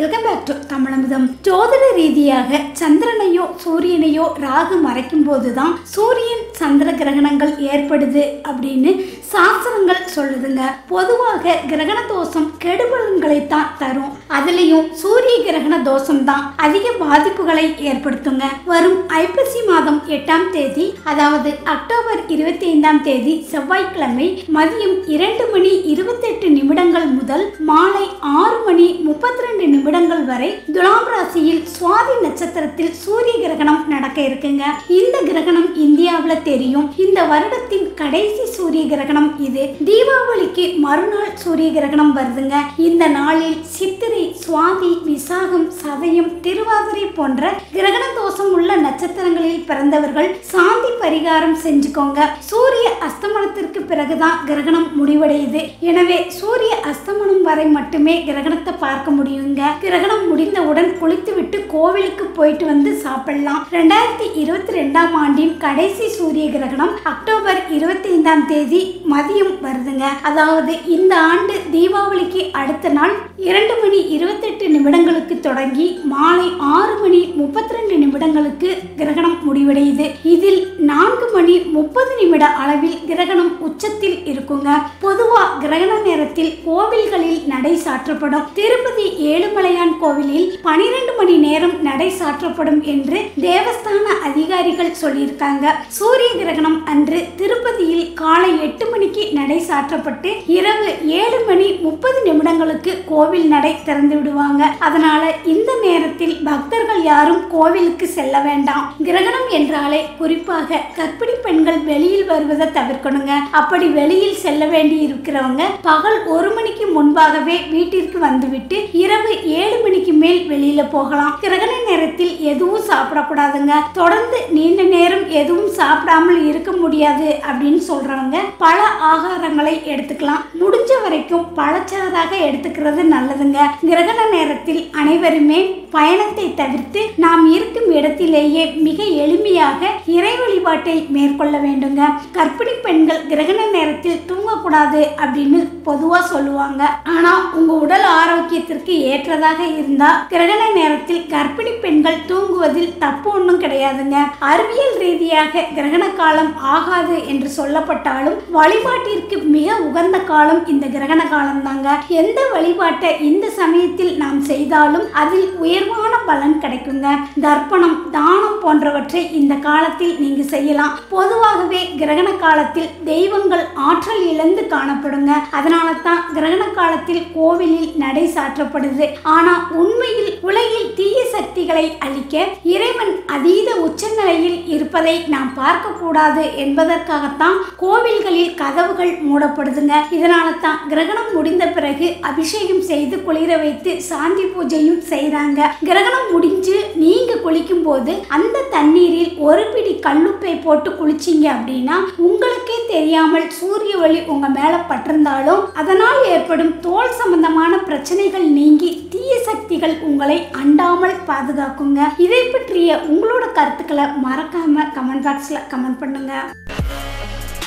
welcome back to தமிழமுதம் ஜோதிட ரீதியாக சந்திரனையோ சூரியனையோ ராகு மறைக்கும் போதுதான் சூரியன் சந்திர கிரகணங்கள் ஏற்படுது அப்படின்னு சாஸ்திரங்கள் சொல்லுதுங்க பொதுவாக கிரகண தோஷம் கெடுபலன்களை தான் தரும் அதுலயும் சூரிய கிரகண தோஷம் தான் அதிக பாதிப்புகளை ஏற்படுத்துங்க வரும் ஐப்பசி மாதம் எட்டாம் தேதி அதாவது அக்டோபர் இருபத்தி ஐந்தாம் தேதி செவ்வாய்க்கிழமை மதியம் இரண்டு மணி இருபத்தெட்டு நிமிடங்கள் முதல் மாலை ஆறு மணி முப்பத்தி ரெண்டு நிமிடங்கள் வரை துலாம் ராசியில் சுவாதி நட்சத்திரத்தில் சூரிய கிரகணம் நடக்க இருக்குங்க இந்த கிரகணம் இந்தியாவில் தெரியும் இந்த வருடத்தின் கடைசி சூரிய கிரகணம் இது தீபாவளிக்கு மறுநாள் சூரிய கிரகணம் வருதுங்க இந்த நாளில் சித்திரை சுவாதி விசாகம் சதயம் திருவாதிரை போன்ற கிரகண தோஷம் உள்ள நட்சத்திரங்களில் பிறந்தவர்கள் சாந்தி பரிகாரம் செஞ்சுக்கோங்க சூரிய அஸ்தமனத்திற்கு பிறகுதான் கிரகணம் முடிவடையுது எனவே சூரிய அஸ்தமனம் வரை மட்டுமே கிரகணத்தை பார்க்க முடியுங்க கிரகணம் முடிந்தவுடன் குளித்துவிட்டு கோவிலுக்கு போயிட்டு வந்து சாப்பிடலாம் ரெண்டாயிரத்தி இருபத்தி ரெண்டாம் ஆண்டின் கடைசி சூரிய கிரகணம் அக்டோபர் இருபத்தி ஐந்தாம் தேதி மதியம் வருதுங்க அதாவது இந்த ஆண்டு தீபாவளிக்கு அடுத்த நாள் இரண்டு மணி இருபத்தெட்டு நிமிடங்களுக்கு தொடங்கி மாலை ஆறு மணி முப்பத்தி ரெண்டு நிமிடங்களுக்கு கிரகணம் முடிவடையுது இதில் நான்கு மணி முப்பது நிமிட அளவில் கிரகணம் உச்சத்தில் இருக்குங்க பொதுவா கிரகண நேரத்தில் கோவில்களில் நடை சாற்றப்படும் திருப்பதி ஏழுமலையான் கோவிலில் பனிரெண்டு மணி நேரம் நடை சாற்றப்படும் என்று தேவஸ்தான அதிகாரிகள் சொல்லியிருக்காங்க சூரிய கிரகணம் அன்று திருப்பதியில் காலை எட்டு மணிக்கு நடை சாற்றப்பட்டு இரவு ஏழு மணி முப்பது நிமிடங்களுக்கு கோவில் நடை திறந்து விடுவாங்க அதனால இந்த நேரத்தில் பக்தர்கள் யாரும் கோவிலுக்கு செல்ல வேண்டாம் கிரகணம் என்றாலே குறிப்பாக கர்ப்பிணி பெண்கள் வெளியில் வருவதை தவிர்க்கணுங்க அப்படி வெளியில் செல்ல வேண்டி இருக்கிறவங்க பகல் ஒரு மணிக்கு முன்பாகவே வீட்டிற்கு வந்துவிட்டு இரவு ஏழு மணிக்கு மேல் வெளியில போகலாம் கிரகண நேரத்தில் எதுவும் சாப்பிடக்கூடாதுங்க தொடர்ந்து நீண்ட நேரம் எதுவும் சாப்பிடாமல் இருக்க முடியாது அப்படின்னு சொல்றவங்க பல ஆகாரங்களை எடுத்துக்கலாம் முடிஞ்ச வரைக்கும் பழச்சாறாக எடுத்துக்கிறது நல்லதுங்க கிரகண நேரத்தில் அனைவருமே பயணத்தை தவிர்த்து நாம் இருக்கும் இடத்திலேயே மிக எளிமையாக இறை வழிபாட்டை மேற்கொள்ள வேண்டுங்க கர்ப்பிணி பெண்கள் கிரகண நேரத்தில் தூங்கக்கூடாது அப்படின்னு பொதுவா சொல்லுவாங்க ஆனா உங்க உடல் ஆரோக்கியத்திற்கு ஏற்றதாக இருந்தா கிரகண நேரத்தில் கர்ப்பிணி பெண்கள் தூங்குவதில் தப்பு ஒன்றும் கிடையாதுங்க அறிவியல் ரீதியாக கிரகண காலம் ஆகாது என்று சொல்லப்பட்டாலும் வழிபாட்டிற்கு மிக உகந்த காலம் இந்த கிரகண காலம் தாங்க எந்த வழிபாட்டை இந்த சமயத்தில் நாம் செய்தாலும் அதில் உயர்வான பலன் கிடைக்குங்க தர்ப்பணம் தானம் போன்றவற்றை இந்த காலத்தில் நீங்க செய்யலாம் பொதுவாகவே கிரகண காலத்தில் தெய்வங்கள் ஆற்றல் இழந்து காணப்படுங்க அதனால தான் கிரகண காலத்தில் கோவிலில் நடை சாற்றப்படுது ஆனா உண்மையில் உலகில் தீய சக்திகளை அழிக்க இறைவன் அதீத உச்சநிலையில் இருப்பதை நாம் பார்க்க கூடாது என்பதற்காகத்தான் கோவில்களில் கதவுகள் மூடப்படுதுங்க இதனால தான் கிரகணம் முடிந்த பிறகு அபிஷேகம் செய்து குளிர வைத்து சாந்தி பூஜையும் செய்றாங்க கிரகணம் முடிஞ்சு நீங்க குளிக்கும் போது அந்த தண்ணீரில் ஒரு பிடி கல்லுப்பை போட்டு குளிச்சீங்க அப்படின்னா உங்களுக்கே தெரியாமல் சூரிய ஒளி உங்க மேல பட்டிருந்தாலும் அதனால் ஏற்படும் தோல் சம்பந்தமான பிரச்சனைகள் நீங்கி தீய சக்திகள் உங்களை அண்டாமல் பாதுகாக்குங்க இதை பற்றிய உங்களோட கருத்துக்களை மறக்காம கமெண்ட் பாக்ஸ்ல கமெண்ட் பண்ணுங்க